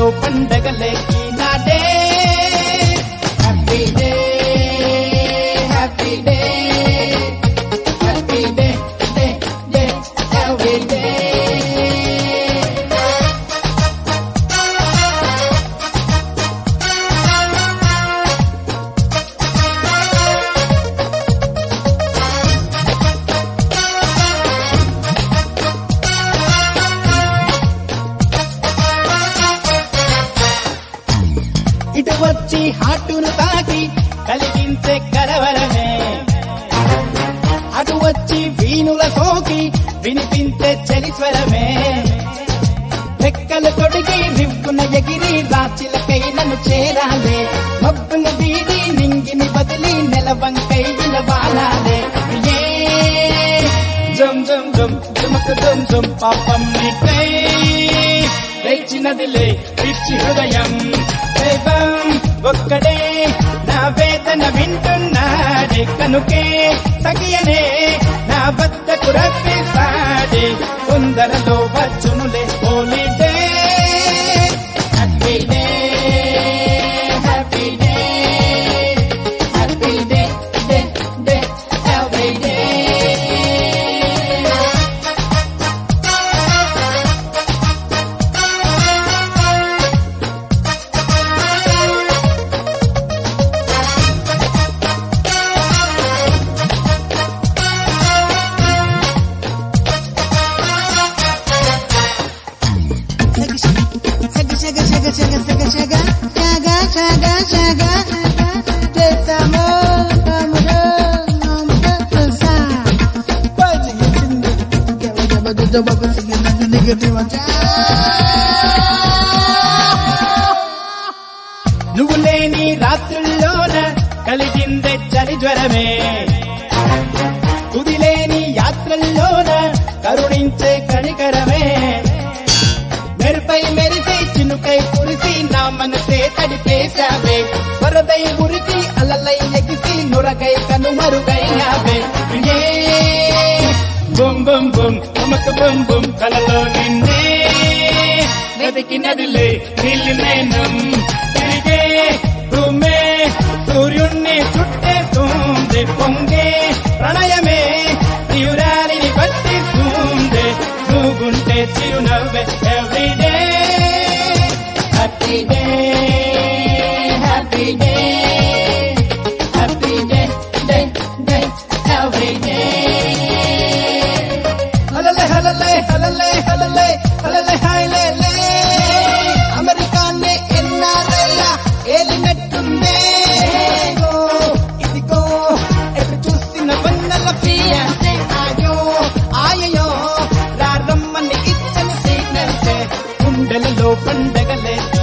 కొండలలో పండగలే ఈనాడే happy day happy day happy day day day happy day ఇటు వచ్చి హాటును తాకి కలిగించే కలవరమే అటు వచ్చి వీణుల సోకి వినిపించే చలిస్వరమే రెక్కలు తొడిగి రివ్వున ఎగిరి రాచిలకై నన్ను చేరాలే మబ్బును వీడి నింగిని బదిలి నెలవంకై నిలవాలాలే ఏ జం జం జం జమక జం జం పాపం నిట్టై లేచినదిలే పిచ్చి హృదయం దైవం ఒక్కడే నా వేదన వింటున్నాడే కనుకే తగియనే నా వద్దకు రప్పిస్తాడే కొందరలో వచ్చునులే holiday happy day happy day happy day day day happy day Shaga, shaga, shaga, shaga, shaga, shaga, shaga, shaga, shaga, Just amor, amor, amor, sa. Jabba, jabba, jabba, jabba, jabba, negative, నువ్వు లేని రాత్రుల్లోన కలిగిందే చలి జ్వరమే తుదిలేని యాత్రల్లోన కరుణించే కణికరమే మెరుపై మెరిసి చినుకై కురిసి నా మనసే తడిపేశావే వరదై ఉరికి అలలై ఎగిసి నురగై కనుమరుగైనావే ఏ బొమ్ బొమ్ బొమ్ అమక బొమ్ బొమ్ కలలో నిన్నే వెతికి నదిలే నీళ్ళు నేనం తిరిగే భూమే సూర్యుణ్ణి చుట్టేస్తుంది పొంగే ప్రణయమే తీవ్రాలిని పట్టిస్తుంది నువ్వుంటే చిరునవ్వే everyday happy day happy day happy day day day every day హలలే హలలే హలలే హలలే హలలే హైలే అమెరికానే ఎన్నారైలా ఏలినట్టుందే ఇదిగో, ఇదిగో ఎటు చూసిన వన్నెల ఫియాన్సే ఆయో ఆయయో రారమ్మని ఇచ్చని సిగ్నల్సే గుండెలలో పండగలే